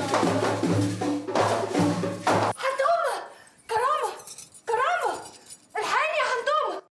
حنتومة كرامة كرامة الحقني يا حنتومة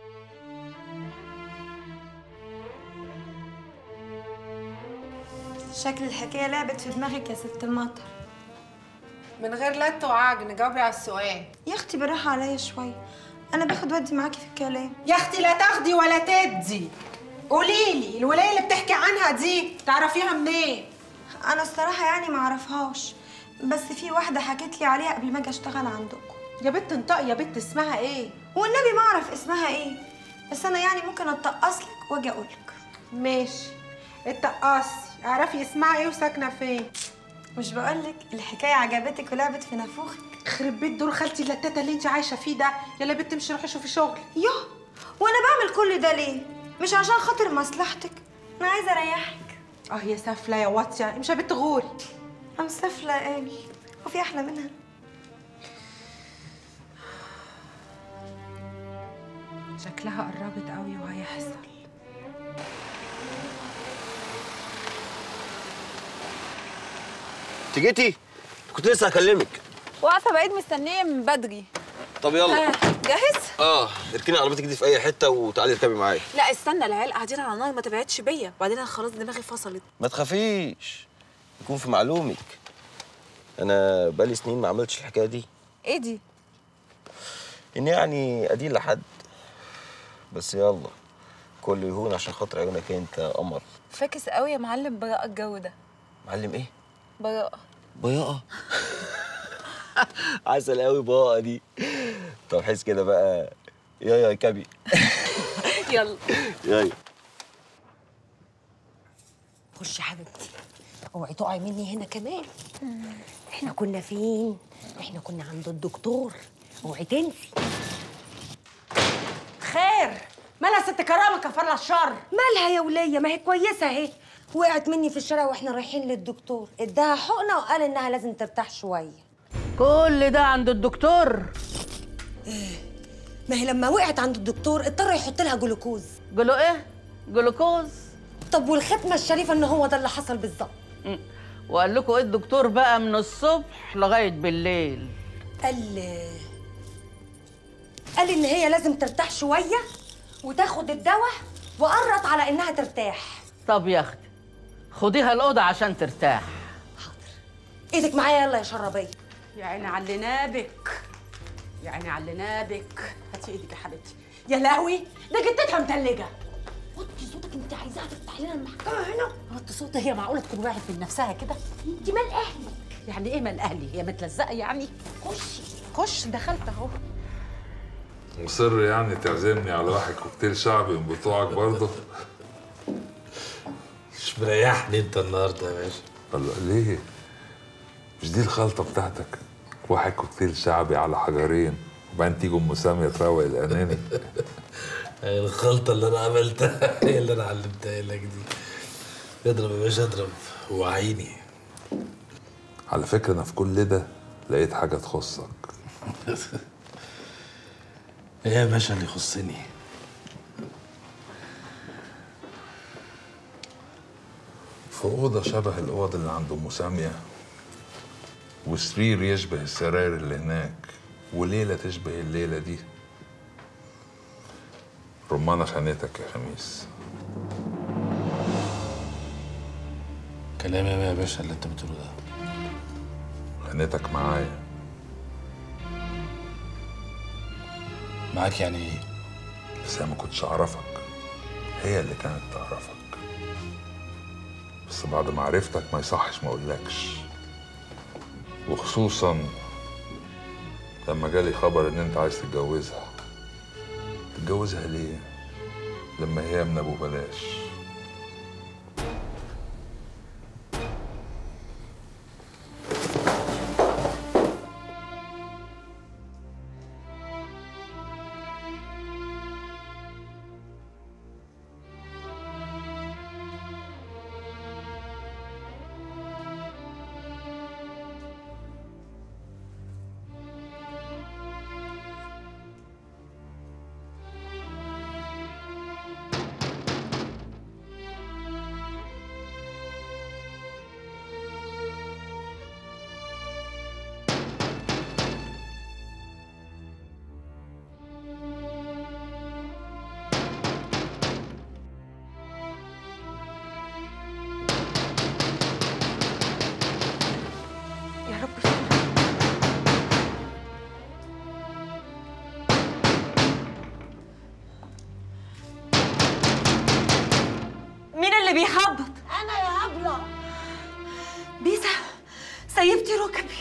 شكل الحكاية لعبت في دماغك يا ست المطر من غير لت وعجن جاوبي على السؤال يا اختي بالراحة عليا شوية أنا باخد ودي معاكي في الكلام يا اختي لا تاخدي ولا تدي قولي لي الولايه اللي بتحكي عنها دي تعرفيها منين أنا الصراحة يعني ما أعرفهاش بس في واحدة حكت لي عليها قبل ما أجي أشتغل عندكم يا بنت انطقي يا بنت اسمها ايه والنبي ما أعرف اسمها إيه بس أنا يعني ممكن أتقصلك وأجي أقولك ماشي اتقصي اعرفي اسمها ايه وساكنه فين مش بقولك الحكاية عجبتك ولعبت في نافوخك يخرب بيت دور خالتي اللتاته اللي انت عايشه فيه ده يلا بنت امشي روحي شوفي شغل ياه وأنا بعمل كل ده ليه؟ مش عشان خاطر مصلحتك أنا عايزة أريحك اه يا سافله يا واطيه امشي يا بنت غوري أنا سافلة قوي وفي أحلى منها شكلها قربت قوي وهيحصل انت جيتي كنت لسه هكلمك واقفه بعيد مستنيه من بدري طب يلا آه، جاهز اه اركني عربيتك دي في اي حته وتعالي اركبي معايا لا استنى العيال قاعدين على النار ما تبعدش بيا وبعدين انا خلاص دماغي فصلت ما تخافيش يكون في معلومك انا بقالي سنين ما عملتش الحكايه دي ايه دي ان يعني ادين لحد بس يلا كل يهون عشان خاطر عيونك انت يا قمر فاكس قوي يا معلم براءه الجو ده معلم ايه براءه بياقه عسل قوي بقى دي طب حس كده بقى يا يا كبي يلا يا خش يا حبيبتي اوعي تقعي مني هنا كمان احنا كنا فين احنا كنا عند الدكتور اوعي تنسي خير مالها ست كرامه كفر لها الشر مالها يا وليه ما هي كويسه اهي وقعت مني في الشارع واحنا رايحين للدكتور اداها حقنه وقال انها لازم ترتاح شويه كل ده عند الدكتور ما هي لما وقعت عند الدكتور اضطر يحط لها جلوكوز قالوا ايه جلوكوز طب والختمه الشريفه ان هو ده اللي حصل بالظبط مم. وقال لكم ايه الدكتور بقى من الصبح لغايه بالليل قال قال ان هي لازم ترتاح شويه وتاخد الدواء وقرط على انها ترتاح طب يا اختي خديها الاوضه عشان ترتاح ايدك معايا يلا يا شربيه يا عيني على اللي نابك يا عيني على اللي نابك هاتي ايدك يا حبيبتي يا لهوي ده جتتها متلجه وطي صوتك انت عايزاها تفتح لنا المحكمه هنا وطي صوتها هي معقوله تكون وقعت من نفسها كده انت مال اهلك يعني ايه مال اهلي هي متلزقه يعني خشي خش دخلت اهو مصر يعني تعزمني على واحد كوكتيل شعبي من بتوعك برضه مش مريحني انت النهارده يا باشا الله ليه؟ مش دي الخلطة بتاعتك؟ واحد كوكتيل شعبي على حجرين وبعدين تيجي ام سامية تروق الاناني الخلطة اللي انا عملتها هي اللي انا علمتها لك دي اضرب يا باشا اضرب وعيني على فكرة انا في كل ده لقيت حاجة تخصك ايه يا باشا اللي يخصني في أوضة شبه الأوض اللي عند أم سامية وسرير يشبه السراير اللي هناك وليلة تشبه الليلة دي رمانة خانتك يا خميس كلام ايه يا باشا اللي انت بتقوله ده خانتك معايا معاك يعني ايه بس أنا ما كنتش أعرفك هي اللي كانت تعرفك بس بعد ما عرفتك ما يصحش ما أقولكش وخصوصا لما جالي خبر إن أنت عايز تتجوزها تتجوزها ليه؟ لما هي من أبو بلاش سيبتي ركبي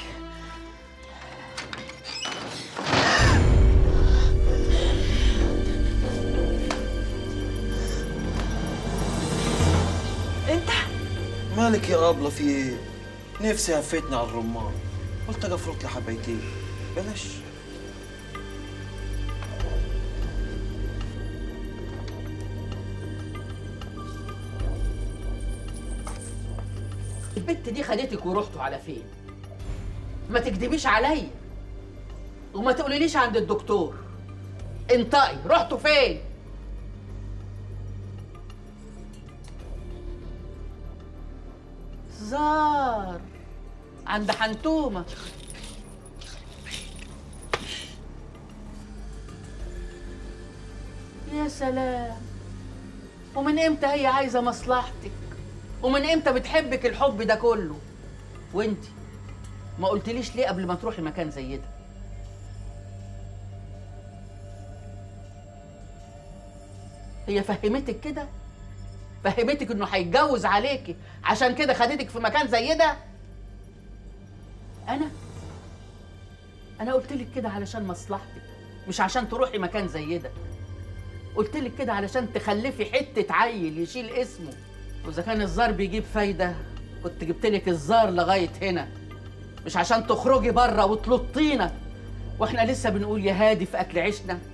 انت مالك يا ابله في ايه؟ نفسي هفتني على الرمان قلت اجي افرط لي حبايتين بلاش البت دي خدتك ورحتوا على فين ما تكدبيش عليا وما تقوليليش عند الدكتور انطقي رحتوا فين زار عند حنتومه يا سلام ومن امتى هي عايزه مصلحتك ومن امتى بتحبك الحب ده كله وانت ما قلتليش ليه قبل ما تروحي مكان زي ده هي فهمتك كده فهمتك انه هيتجوز عليكي عشان كده خدتك في مكان زي ده انا انا قلت لك كده علشان مصلحتك مش عشان تروحي مكان زي ده قلت لك كده علشان تخلفي حته عيل يشيل اسمه واذا كان الزار بيجيب فايده كنت جبت لك الزار لغايه هنا مش عشان تخرجي بره وتلطينا واحنا لسه بنقول يا هادي في اكل عيشنا